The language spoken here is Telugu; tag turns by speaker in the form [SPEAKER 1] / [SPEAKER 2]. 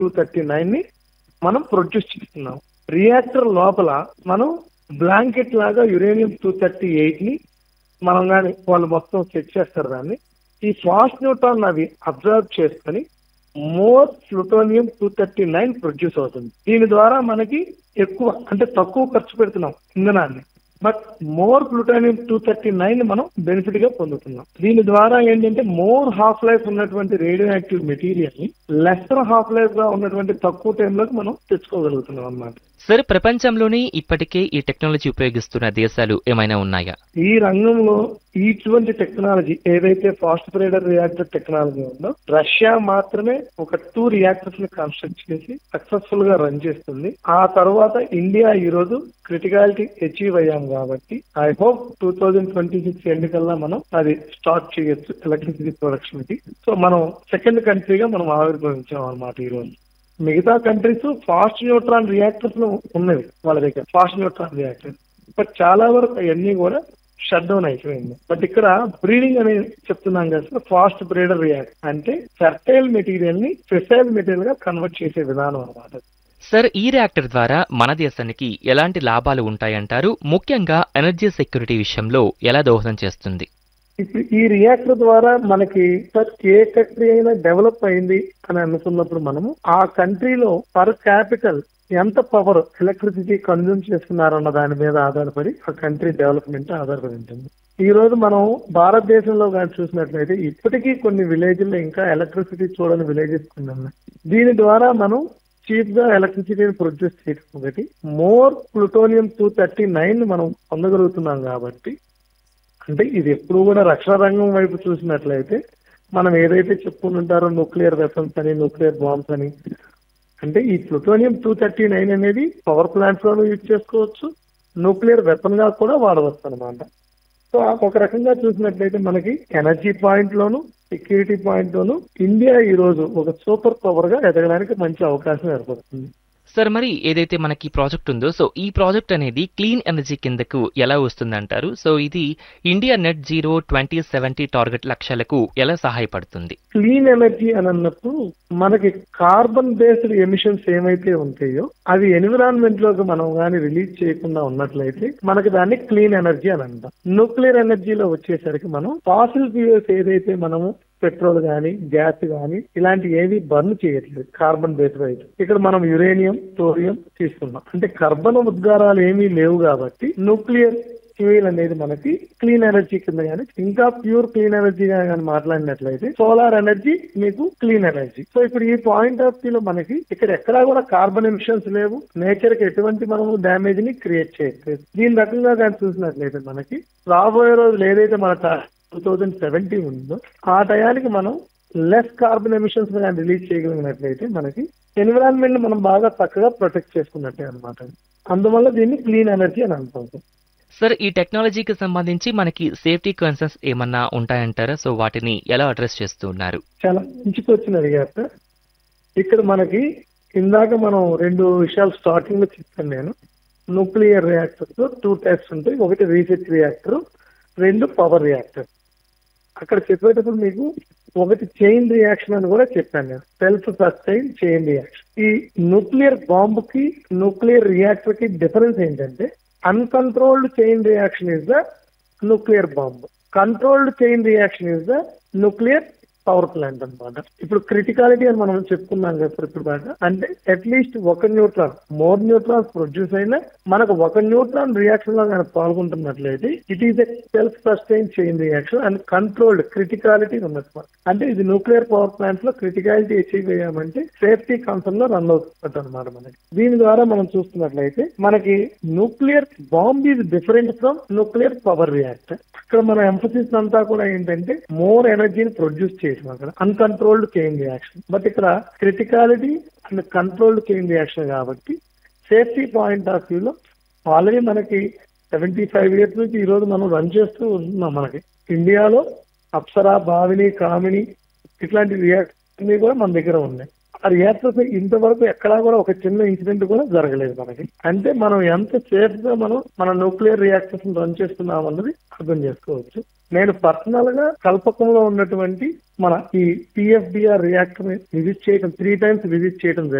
[SPEAKER 1] టూ థర్టీ నైన్ ని మనం ప్రొడ్యూస్ చేస్తున్నాం రియాక్టర్ లోపల మనం బ్లాంకెట్ లాగా యురేనియం టూ థర్టీ ఎయిట్ ని మనం కానీ వాళ్ళు మొత్తం సెట్ చేస్తారు దాన్ని ఈ ఫాస్ట్ న్యూట్రాన్ అవి అబ్జర్వ్ చేసుకొని more plutonium two thirty nine produce అవుతుంది దీని ద్వారా మనకి ఎక్కువ అంటే తక్కువ ఖర్చు పెడుతున్నాం ఇంధనాన్ని but more plutonium two thirty nine మనం బెనిఫిట్ గా పొందుతున్నాం దీని ద్వారా ఏంటంటే మోర్ హాఫ్ లైఫ్ ఉన్నటువంటి రేడియో యాక్టివ్ మెటీరియల్ ని లెస్సర్ హాఫ్ లైఫ్ గా ఉన్నటువంటి తక్కువ టైంలోకి మనం తెచ్చుకోగలుగుతున్నాం అన్నమాట
[SPEAKER 2] సార్ ప్రపంచంలోనే ఇప్పటికే ఈ టెక్నాలజీ ఉపయోగిస్తున్న దేశాలు ఏమైనా ఉన్నాయా
[SPEAKER 1] ఈ రంగంలో ఇటువంటి టెక్నాలజీ ఏదైతే ఫాస్ట్ బ్రేడర్ రియాక్టర్ టెక్నాలజీ ఉందో రష్యా మాత్రమే ఒక టూ రియాక్టర్స్ ని కన్స్ట్రక్ట్ చేసి సక్సెస్ఫుల్ గా రన్ చేస్తుంది ఆ తర్వాత ఇండియా ఈ రోజు క్రిటికాలిటీ అచీవ్ అయ్యాం కాబట్టి I hope two thousand twenty six end కల్లా మనం అది స్టార్ట్ చేయొచ్చు ఎలక్ట్రిసిటీ ప్రొడక్షన్ కి సో మనం సెకండ్ కంట్రీగా మనం ఆవిర్భవించాం అన్నమాట ఈ రోజు మిగతా కంట్రీస్ ఫాస్ట్ న్యూట్రాన్ రియాక్టర్స్ ఉన్నవి వాళ్ళ దగ్గర ఫాస్ట్ న్యూట్రాన్ రియాక్టర్స్ బట్ చాలా వరకు అవన్నీ కూడా షట్ డౌన్ అయిపోయింది బట్ ఇక్కడ బ్రీడింగ్ అనేది చెప్తున్నాం కదా సార్ ఫాస్ట్ బ్రీడర్ రియాక్ట్ అంటే ఫెర్టైల్ మెటీరియల్ ని ఫెసైల్ మెటీరియల్ గా కన్వర్ట్ చేసే విధానం అన్నమాట
[SPEAKER 2] సార్ ఈ రియాక్టర్ ద్వారా మన దేశానికి ఎలాంటి లాభాలు ఉంటాయంటారు ముఖ్యంగా ఎనర్జీ సెక్యూరిటీ విషయంలో ఎలా దోహదం చేస్తుంది
[SPEAKER 1] ఇప్పుడు ఈ రియాక్టర్ ద్వారా మనకి సార్ ఏ కంట్రీ అయినా డెవలప్ అయింది అని అనుకున్నప్పుడు మనము ఆ కంట్రీలో పర్ క్యాపిటల్ ఎంత పవర్ ఎలక్ట్రిసిటీ కన్జ్యూమ్ చేస్తున్నారన్న దాని మీద ఆధారపడి ఆ కంట్రీ డెవలప్మెంట్ ఆధారపడి ఉంటుంది ఈ రోజు మనం భారతదేశంలో కానీ చూసినట్లయితే ఇప్పటికీ కొన్ని విలేజ్ల్లో ఇంకా ఎలక్ట్రిసిటీ చూడని విలేజెస్ కొన్ని ఉన్నాయి దీని ద్వారా మనం చీప్ గా ఎలక్ట్రిసిటీని ప్రొడ్యూస్ చేయడం ఒకటి more plutonium two thirty nine మనం పొందగలుగుతున్నాం కాబట్టి అంటే ఇది ఎప్పుడు కూడా రక్షణ రంగం వైపు చూసినట్లయితే మనం ఏదైతే చెప్పుకుంటుంటారో న్యూక్లియర్ వెపన్స్ అని న్యూక్లియర్ బాంబ్స్ అని అంటే ఈ ప్లూటోనియం టూ థర్టీ నైన్ అనేది పవర్ ప్లాంట్స్ లోనూ యూజ్ చేసుకోవచ్చు న్యూక్లియర్ వెపన్ గా కూడా వాడవచ్చు అనమాట సో ఒక రకంగా చూసినట్లయితే మనకి ఎనర్జీ పాయింట్ లోను సెక్యూరిటీ పాయింట్ లోను ఇండియా ఈ రోజు ఒక సూపర్ పవర్ గా ఎదగడానికి మంచి అవకాశం ఏర్పడుతుంది
[SPEAKER 2] సార్ మరి ఏదైతే మనకి ప్రాజెక్ట్ ఉందో సో ఈ ప్రాజెక్ట్ అనేది క్లీన్ ఎనర్జీ కిందకు ఎలా వస్తుందంటారు సో ఇది India net zero twenty seventy target లక్ష్యాలకు ఎలా సహాయపడుతుంది
[SPEAKER 1] క్లీన్ ఎనర్జీ అని అన్నప్పుడు మనకి కార్బన్ బేస్డ్ ఎమిషన్స్ ఏమైతే ఉంటాయో అవి ఎన్విరాన్మెంట్ లోకి మనం కానీ రిలీజ్ చేయకుండా ఉన్నట్లయితే మనకి దాన్ని క్లీన్ ఎనర్జీ అని అంటాం న్యూక్లియర్ ఎనర్జీలో వచ్చేసరికి మనం ఫాసిల్ ఫ్యూయల్స్ ఏదైతే మనము పెట్రోల్ కానీ గ్యాస్ కానీ ఇలాంటి ఏవి బర్న్ చేయట్లేదు కార్బన్ బేస్డ్ అయితే ఇక్కడ మనం యురేనియం టోరియం తీసుకున్నాం అంటే కర్బన ఉద్గారాలు ఏమీ లేవు కాబట్టి న్యూక్లియర్ ఫ్యూయల్ అనేది మనకి క్లీన్ ఎనర్జీ కింద కానీ ఇంకా ప్యూర్ క్లీన్ ఎనర్జీ కానీ మాట్లాడినట్లయితే సోలార్ ఎనర్జీ మీకు క్లీన్ ఎనర్జీ సో ఇప్పుడు ఈ పాయింట్ ఆఫ్ వ్యూ లో మనకి ఇక్కడ ఎక్కడా కూడా కార్బన్ ఎమిషన్స్ లేవు నేచర్ కి ఎటువంటి మనము డ్యామేజ్ ని క్రియేట్ చేయట్లేదు దీని రకంగా కానీ చూసినట్లయితే మనకి రాబోయే రోజులు ఏదైతే మన టూ థౌజండ్ సెవెంటీ ఉందో ఆ టయానికి మనం లెస్ కార్బన్ ఎమిషన్స్ కానీ రిలీజ్ చేయగలిగినట్లయితే మనకి ఎన్విరాన్మెంట్ మనం బాగా చక్కగా ప్రొటెక్ట్ చేసుకున్నట్టే అనమాట అందువల్ల దీన్ని క్లీన్ ఎనర్జీ అని అంటాం
[SPEAKER 2] సార్ ఈ టెక్నాలజీకి సంబంధించి మనకి సేఫ్టీ కన్సర్న్స్ ఏమన్నా ఉంటాయంటారా సో వాటిని ఎలా అడ్రస్ చేస్తున్నారు
[SPEAKER 1] చాలా మంచి క్వశ్చన్ అడిగారు సార్ ఇక్కడ మనకి ఇందాక మనం రెండు విషయాలు స్టార్టింగ్ లో చెప్పాను నేను న్యూక్లియర్ రియాక్టర్స్ టూ టైప్స్ ఉంటాయి ఒకటి రీసెర్చ్ రియాక్టర్ రెండు పవర్ రియాక్టర్ అక్కడ చెప్పేటప్పుడు మీకు ఒకటి చైన్ రియాక్షన్ అని కూడా చెప్పాను నేను సెల్ఫ్ సస్టైన్ చైన్ రియాక్షన్ ఈ న్యూక్లియర్ బాంబ్ కి న్యూక్లియర్ రియాక్టర్ కి డిఫరెన్స్ ఏంటంటే uncontrolled chain reaction is the nuclear bomb controlled chain reaction is the nuclear power plant అన్నమాట ఇప్పుడు క్రిటికాలిటీ అని మనం చెప్పుకున్నాం కదా సార్ ఇప్పుడు దాకా అంటే అట్లీస్ట్ ఒక న్యూట్రాన్ మోర్ న్యూట్రాన్స్ ప్రొడ్యూస్ అయినా మనకు ఒక న్యూట్రాన్ రియాక్షన్ లో కనుక పాల్గొంటున్నట్లయితే it is a self sustain chain reaction and controlled criticality ఉన్నట్టు అంటే ఇది న్యూక్లియర్ పవర్ ప్లాంట్ లో క్రిటికాలిటీ అచీవ్ అయ్యామంటే సేఫ్టీ కన్సర్న్ లో రన్ అవుతుంది అనమాట మనకి దీని ద్వారా మనం చూస్తున్నట్లయితే మనకి nuclear bomb is different from nuclear power reactor ఇక్కడ మన ఎంఫసిస్ అంతా కూడా ఏంటంటే మోర్ ఎనర్జీని ప్రొడ్యూస్ చేయడం అక్కడ అన్కంట్రోల్డ్ చైన్ రియాక్షన్ బట్ ఇక్కడ criticality and controlled chain reaction కాబట్టి సేఫ్టీ పాయింట్ ఆఫ్ వ్యూలో ఆల్రెడీ మనకి సెవెంటీ ఫైవ్ ఇయర్స్ నుంచి ఈ రోజు మనం రన్ చేస్తూ ఉంటున్నాం మనకి ఇండియాలో అప్సరా భావిని కామిని ఇట్లాంటి రియాక్షన్ కూడా మన దగ్గర ఉన్నాయి ఆ రియాక్టర్స్ ఇంతవరకు ఎక్కడా కూడా ఒక చిన్న ఇన్సిడెంట్ కూడా జరగలేదు మనకి అంటే మనం ఎంత సేఫ్ గా మనం మన న్యూక్లియర్ రియాక్టర్స్ రన్ చేస్తున్నాం అన్నది అర్థం చేసుకోవచ్చు నేను పర్సనల్ గా కల్పకంలో ఉన్నటువంటి మన ఈ పిఎఫ్డిఆర్ రియాక్టర్ విజిట్ చేయడం త్రీ టైమ్స్ విజిట్ చేయడం జరిగింది